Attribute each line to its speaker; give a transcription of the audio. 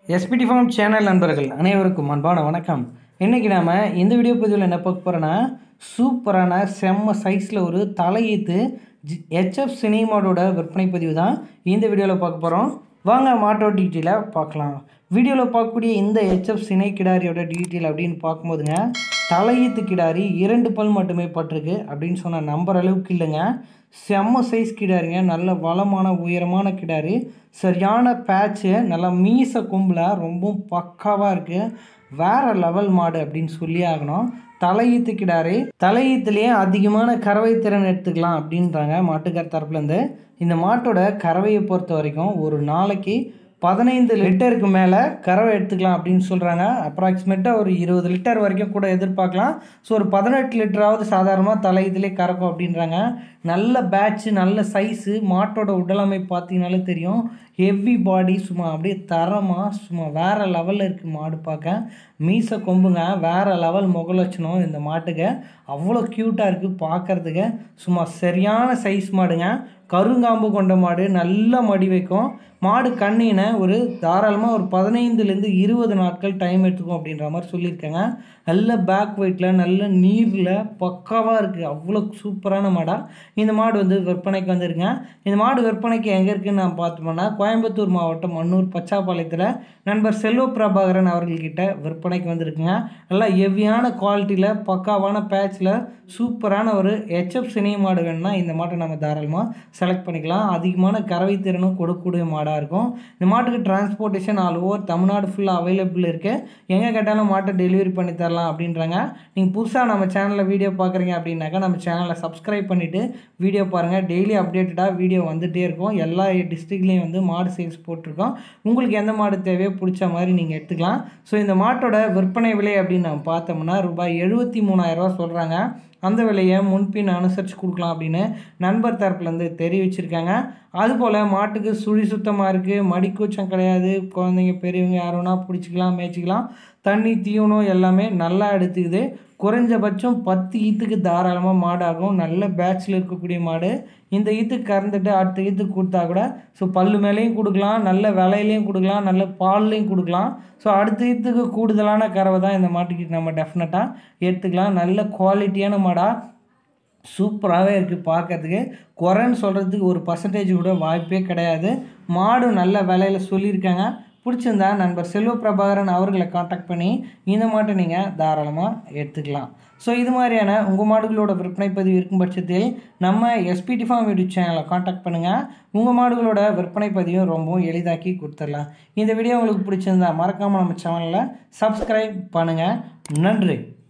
Speaker 1: SPD form channel நண்பர்கள் அனைவருக்கும் அன்பான வணக்கம் இன்றைக்கி நாம் இந்த வீடியோ பதிவில் என்ன பார்க்க போகிறோன்னா சூப்பரான செம்ம சைஸில் ஒரு தலையீத்து ஹெச்எஃப் சினிமாடோட விற்பனை பதிவு தான் இந்த வீடியோவில் பார்க்க போகிறோம் வாங்க மாட்டோ டீட்டெயிலாக பார்க்கலாம் வீடியோவில் பார்க்கக்கூடிய இந்த ஹெச்எஃப் சினை கிடாரியோட டீட்டெயில் அப்படின்னு பார்க்கும்போதுங்க தலையீத்து கிடாரி இரண்டு பல் மட்டுமே பட்டிருக்கு அப்படின்னு சொன்ன நம்பர் அளவுக்கு இல்லைங்க செம்ம சைஸ் கிடாரிங்க நல்ல வளமான உயரமான கிடாரி சரியான பேட்ச்சு நல்லா மீச கொம்பில் ரொம்ப பக்காவாக இருக்குது வேற லெவல் மாடு அப்படின்னு சொல்லி ஆகணும் தலையீத்து கிடாரி தலையீத்துலேயே அதிகமான கறவை திறன் எடுத்துக்கலாம் அப்படின்றாங்க மாட்டுக்கார் தரப்புலேருந்து இந்த மாட்டோட கறவையை பொறுத்த வரைக்கும் ஒரு நாளைக்கு பதினைந்து லிட்டருக்கு மேலே கறவை எடுத்துக்கலாம் அப்படின்னு சொல்கிறாங்க அப்ராக்சிமேட்டாக ஒரு இருபது லிட்டர் வரைக்கும் கூட எதிர்பார்க்கலாம் ஸோ ஒரு பதினெட்டு லிட்டராவது சாதாரணமாக தலையீத்துலேயே கறக்கும் அப்படின்றாங்க நல்ல பேட்ச்சு நல்ல சைஸு மாட்டோட உடலமை பார்த்தீங்கனாலே தெரியும் ஹெவி பாடி சும்மா அப்படியே தரமாக சும்மா வேறு லெவலில் இருக்குது மாடு பார்க்க மீச கொம்புங்க வேறு லெவல் முகலட்சணம் இந்த மாட்டுக்கு அவ்வளோ க்யூட்டாக இருக்குது பார்க்குறதுக்கு சும்மா சரியான சைஸ் மாடுங்க கருங்காம்பு கொண்ட மாடு நல்ல மடி வைக்கும் மாடு கண்ணினை ஒரு தாராளமாக ஒரு பதினைந்துலேருந்து இருபது நாட்கள் டைம் எடுத்துக்கும் அப்படின்ற மாதிரி சொல்லியிருக்காங்க நல்ல பேக் வெயிட்டில் நல்ல நீரில் பக்காவாக இருக்குது அவ்வளோ சூப்பரான மாடாக இந்த மாடு வந்து விற்பனைக்கு வந்திருங்க இந்த மாடு விற்பனைக்கு எங்கே இருக்குன்னு நான் பார்த்தோம்னா கோயம்புத்தூர் மாவட்டம் மன்னூர் பச்சாப்பாளையத்தில் நண்பர் செல்வ பிரபாகரன் அவர்கள்கிட்ட விற்பனைக்கு வந்திருக்குங்க நல்லா ஹெவியான குவாலிட்டியில் பக்காவான பேட்சில் சூப்பரான ஒரு ஹெச்எஃப் சினை மாடு வேணும்னா இந்த மாட்டை நம்ம தாராளமாக செலக்ட் பண்ணிக்கலாம் அதிகமான கறவை திறனும் கொடுக்கக்கூடிய மாடாக இருக்கும் இந்த மாட்டுக்கு டிரான்ஸ்போர்ட்டேஷன் ஆல் ஓவர் தமிழ்நாடு ஃபுல்லாக அவைலபிள் இருக்குது எங்கே கேட்டாலும் மாட்டை டெலிவரி பண்ணி தரலாம் அப்படின்றாங்க நீங்கள் புதுசாக நம்ம சேனலில் வீடியோ பார்க்குறீங்க அப்படின்னாக்கா நம்ம சேனலை சப்ஸ்கிரைப் பண்ணிவிட்டு வீடியோ பாருங்கள் டெய்லி அப்டேட்டடாக வீடியோ வந்துகிட்டே இருக்கும் எல்லா டிஸ்ட்ரிக்ட்லேயும் வந்து மாடு சேல்ஸ் போட்டிருக்கோம் உங்களுக்கு எந்த மாடு தேவையோ பிடிச்ச மாதிரி நீங்கள் எடுத்துக்கலாம் ஸோ இந்த மாட்டோட விற்பனை விலை அப்படின்னு நம்ம பார்த்தோம்னா ரூபாய் எழுபத்தி மூணாயிரரூவா சொல்கிறாங்க அந்த விலையை முன்பின் அனுசரித்து கொடுக்கலாம் அப்படின்னு நண்பர் தரப்புலேருந்து தெரிவிச்சிருக்காங்க அதுபோல் மாட்டுக்கு சுழி சுத்தமாக இருக்குது மடிக்கூச்சம் கிடையாது குழந்தைங்க பெரியவங்க யாருன்னா பிடிச்சிக்கலாம் மேய்ச்சிக்கலாம் தண்ணி தீவனம் எல்லாமே நல்லா எடுத்துக்குது குறைஞ்சபட்சம் பத்து ஈத்துக்கு தாராளமாக மாடாகும் நல்ல பேட்சில் இருக்கக்கூடிய மாடு இந்த ஈத்துக்கு கறந்துட்டு அடுத்த ஈத்துக்கு கொடுத்தா கூட ஸோ பல்லு மேலேயும் கொடுக்கலாம் நல்ல விலையிலையும் கொடுக்கலாம் நல்ல பால்லையும் கொடுக்கலாம் ஸோ அடுத்த ஈத்துக்கு கூடுதலான கறவை தான் இந்த மாட்டுக்கு நம்ம டெஃபினட்டாக எடுத்துக்கலாம் நல்ல குவாலிட்டியான மாடாக சூப்பராகவே இருக்குது பார்க்கறதுக்கு குறைன்னு சொல்கிறதுக்கு ஒரு பர்சன்டேஜ் கூட வாய்ப்பே கிடையாது மாடு நல்ல விலையில் சொல்லியிருக்காங்க பிடிச்சிருந்தா நண்பர் செல்வ பிரபாகரன் அவர்களை காண்டாக்ட் பண்ணி இந்த மாட்டை நீங்கள் தாராளமாக எடுத்துக்கலாம் ஸோ இது மாதிரியான உங்கள் மாடுகளோட விற்பனை பதிவு இருக்கும் பட்சத்தில் நம்ம எஸ்பிடி ஃபார்ம் யூடியூப் சேனலை காண்டாக்ட் பண்ணுங்கள் உங்கள் மாடுகளோட விற்பனை பதிவும் ரொம்பவும் எளிதாக்கி கொடுத்துடலாம் இந்த வீடியோ உங்களுக்கு பிடிச்சிருந்தா மறக்காமல் நம்ம சேனலில் சப்ஸ்கிரைப் பண்ணுங்கள் நன்றி